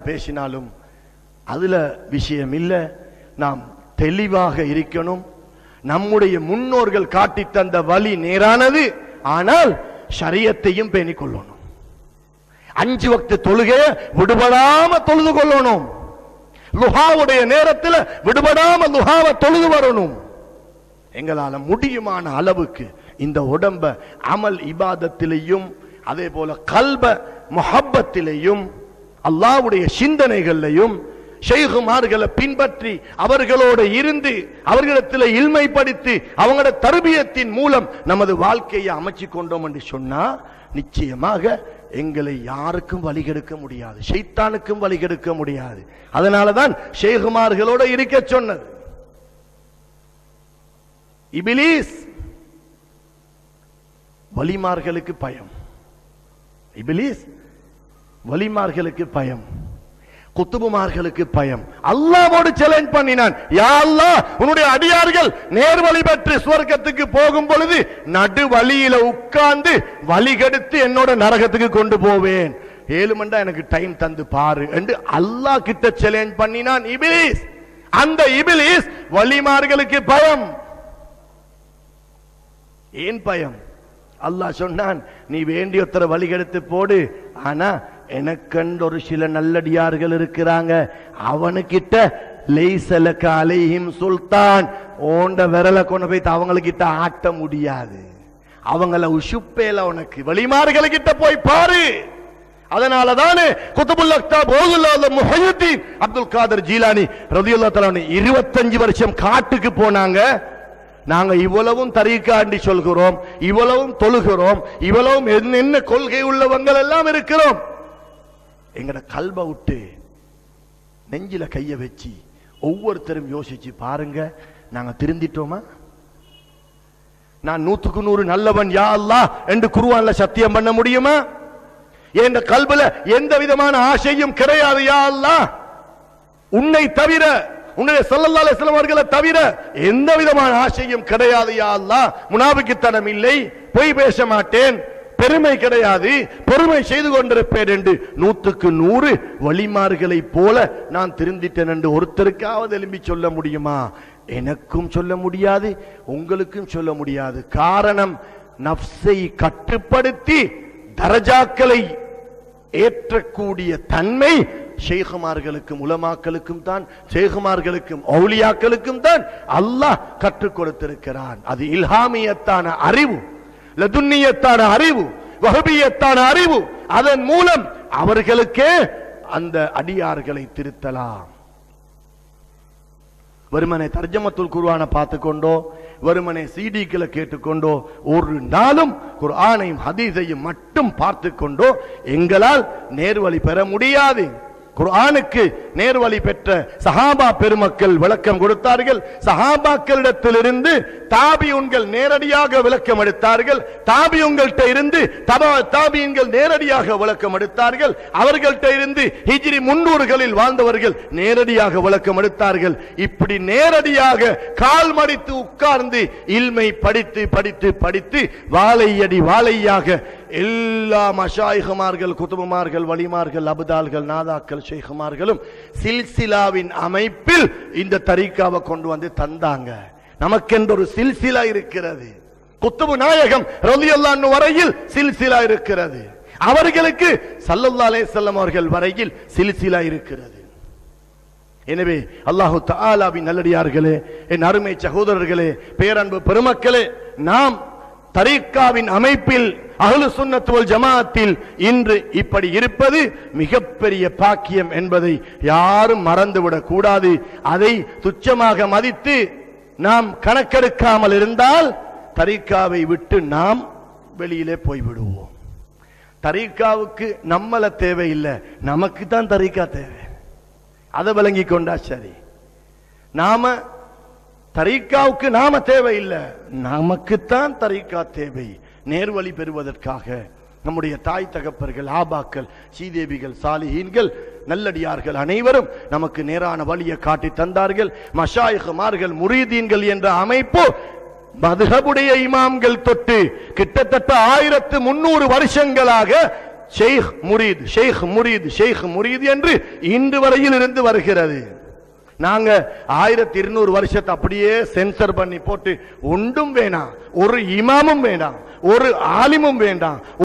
பேசினாலும் அதுல விஷயம் இல்ல நாம் தெளிவாக இருக்கணும் நம்முடைய முன்னோர்கள் காட்டி தந்த வழி நேரானது ஆனால் ஷரியத்தையும் பேணிக் கொள்ளணும் அஞ்சு வக்து தொழுகைய விடுபடாம தொழுது கொள்ளணும் லுஹாவுடைய நேரத்தில் விடுபடாம லுஹாவை தொழுது வரணும் எங்களால முடியுமான அளவுக்கு இந்த உடம்ப அமல் இபாதத்திலையும் அதே போல கல்ப முஹப்பத்திலையும் அல்லாஹ்வுடைய சிந்தனைகள்லையும் ஷெய்குமார்களை பின்பற்றி அவர்களோடு இருந்து அவர்களிடத்தில் இல்மைப்படுத்தி அவங்களோட தர்பியத்தின் மூலம் நமது வாழ்க்கையை அமைச்சு கொண்டோம் என்று சொன்னா நிச்சயமாக எங்களை யாருக்கும் வழிகெடுக்க முடியாது ஷைத்தானுக்கும் வழிகெடுக்க முடியாது அதனாலதான் ஷேகுமார்களோட இருக்க சொன்னது இபிலீஸ் வலிமார்களுக்கு பயம் இபிலீஸ் வலிமார்களுக்கு பயம் குத்துபுமார்களுக்கு பயம் அல்லாவோடு சேலஞ்ச் பண்ணினான் யா அல்லாஹ் உன்னுடைய அடியார்கள் நேர்வழி பெற்று சுவர்க்கத்துக்கு போகும் பொழுது நடு வழியில உட்கார்ந்து வழி கெடுத்து என்னோட நரகத்துக்கு கொண்டு போவேன் ஏழு மண்டா எனக்கு டைம் தந்து பாரு என்று அல்லாஹ் கிட்ட சேலஞ்ச் பண்ணினான் இபிலிஸ் அந்த இபிலிஸ் வலிமார்களுக்கு பயம் ஏன் பயம் அல்லாஹ் சொன்னான் நீ வேண்டியொத்தர வழிகெடுத்து போடு ஆனா எனக்கண்டு ஒரு சில நல்லடியார்கள் இருக்கிறாங்க அவனுக்கிட்ட லைசலக்க அலைஹிம் சுல்தான் ஓண்ட விரலை கொண்டு போய் அவங்களுக்கிட்ட ஆட்ட முடியாது அவங்கள உஷுப்பேல உனக்கு வழிமாறுகளுக்கிட்ட போய் பாரு அதனால தானே குத்துபுல் அக்தாப் ஓதுல்லாத முஹையுத்தீன் அப்துல் காதர் ஜீலானி ரலியல்லாஹு தஆலா 25 வருஷம் காட்டுக்கு போனாங்க நாங்க இவ்வளவும் தரீக்காண்டி சொல்கிறோம் இவ்வளவும் தொழுகிறோம் இவ்வளவும் என்ன கொள்கை உள்ளவங்கள் எல்லாம் இருக்கிறோம் எங்கட கல்ப விட்டு நெஞ்சில கைய வச்சு ஒவ்வொருத்தரும் யோசிச்சு பாருங்க நாங்க திருந்திட்டோமா நான் நூத்துக்கு நூறு நல்லவன் யா அல்லாஹ் என்று குருவான்ல சத்தியம் பண்ண முடியுமா என் கல்புல எந்த விதமான ஆசையும் கிடையாது யா அல்லாஹ் உன்னை தவிர உன்னுடைய ஸல்லல்லாஹு அலைஹி வஸல்லம் அவர்களை தவிர எந்த விதமான ஆசையும் கிடையாது யா அல்லாஹ் முனாபிக்குத்தனம் இல்லை பொய் பேச மாட்டேன் பெருமை கிடையாது பொறுமை செய்து கொண்டிருப்பேன் என்று நூத்துக்கு நூறு வழிமார்களை போல நான் திருந்திட்டேன் என்று ஒருத்தருக்காவது எழும்பி சொல்ல முடியுமா எனக்கும் சொல்ல முடியாது உங்களுக்கும் சொல்ல முடியாது காரணம் நப்சை கட்டுப்படுத்தி தரஜாக்களை ஏற்றக்கூடிய தன்மை ஷேகுமார்களுக்கும் உலமாக்களுக்கும் தான் ஷேகுமார்களுக்கும் ஔலியாக்களுக்கும் தான் அல்லாஹ் கற்றுக் கொடுத்திருக்கிறான் அது இல்ஹாமியத்தான அறிவு லதுன்னியத்தான அறிவு வஹபியத்தான அறிவு அதன் மூலம் அவர்களுக்கே அந்த அடியார்களை திருத்தலாம் வெறுமனை தர்ஜமத்துல் குர்ஆனை பார்த்துக்கொண்டோ வெறுமனை சிடிக்களை கேட்டுக்கொண்டோ ஒரு நாளும் குர்ஆனையும் ஹதீஸையும் மட்டும் பார்த்து கொண்டோ எங்களால் நேர்வழி பெற முடியாது குர்ஆனுக்கு நேர்வழி பெற்ற சஹாபா பெருமக்கள் விளக்கம் கொடுத்தார்கள் சஹாபாக்களிடத்திலிருந்து தாபியுன்கள் நேரடியாக விளக்கம் எடுத்தார்கள் தாபியுங்கள்கிட்ட இருந்து தபா தாபியன்கள் நேரடியாக விளக்கம் எடுத்தார்கள் அவர்கள்ட்ட இருந்து ஹிஜ்ரி முன்னூறுகளில் வாழ்ந்தவர்கள் நேரடியாக விளக்கம் எடுத்தார்கள் இப்படி நேரடியாக கால் மடித்து உட்கார்ந்து இல்மை படித்து படித்து படித்து வாழையடி வாழையாக எல்லா மஷாயிகுமார்கள் குதுபுமார்கள் வலிமார்கள் அபுதால்கள் நாதாக்கள் ஷேகுமார்களும் சில்சிலாவின் அமைப்பில் இந்த தரீக்காவை கொண்டு வந்து தந்தாங்க நமக்கென்று ஒரு சில்சிலா இருக்கிறது குத்துபு நாயகம் ரலியல்லாஹு வரையில் சில்சிலா இருக்கிறது அவர்களுக்கு சல்லல்லாஹு அலைஹி வஸல்லம் அவர்கள் வரையில் சில்சிலா இருக்கிறது எனவே அல்லாஹு தஆலாவின் நல்லடியார்களே என் அருமை சகோதரர்களே பேரன்பு பெருமக்களே நாம் தரீக்காவின் அமைப்பில் அஹ்லு சுன்னத் வல் ஜமாஅத்தில் இன்று இப்படி இருப்பது மிகப்பெரிய பாக்கியம் என்பதை யாரும் மறந்துவிடக் கூடாது அதை துச்சமாக மதித்து நாம் கணக்கெடுக்காமல் இருந்தால் தரீக்காவை விட்டு நாம் வெளியிலே போய்விடுவோம் தரீக்காவுக்கு நம்மள தேவையில்லை நமக்கு தான் தரீக்கா தேவை அதை விளங்கி கொண்டா சரி நாம தரீக்காவுக்கு நாம தேவையில்லை நமக்குத்தான் தரீக்கா தேவை நேர்வழி பெறுவதற்காக நம்முடைய தாய் தகப்பர்கள் ஆபாக்கள் சீதேவிகள் சாலிஹீன்கள் நல்லடியார்கள் அனைவரும் நமக்கு நேரான வழியை காட்டி தந்தார்கள் மஷாயிகுமார்கள் முரீதீன்கள் என்ற அமைப்பு மதுஹபுடைய இமாம்கள் தொட்டு கிட்டத்தட்ட ஆயிரத்து முன்னூறு வருஷங்களாக ஷேக் முரீத் ஷேக் முரீத் ஷேக் முரீத் என்று இன்று வரையில் இருந்து வருகிறது நாங்க ஆயிரத்தி இருநூறு வருஷத்தை அப்படியே சென்சர் பண்ணி போட்டு ஒன்றும் வேணாம் ஒரு இமாமும் வேண்டாம் ஒரு ஆலிமும் வேண்டாம்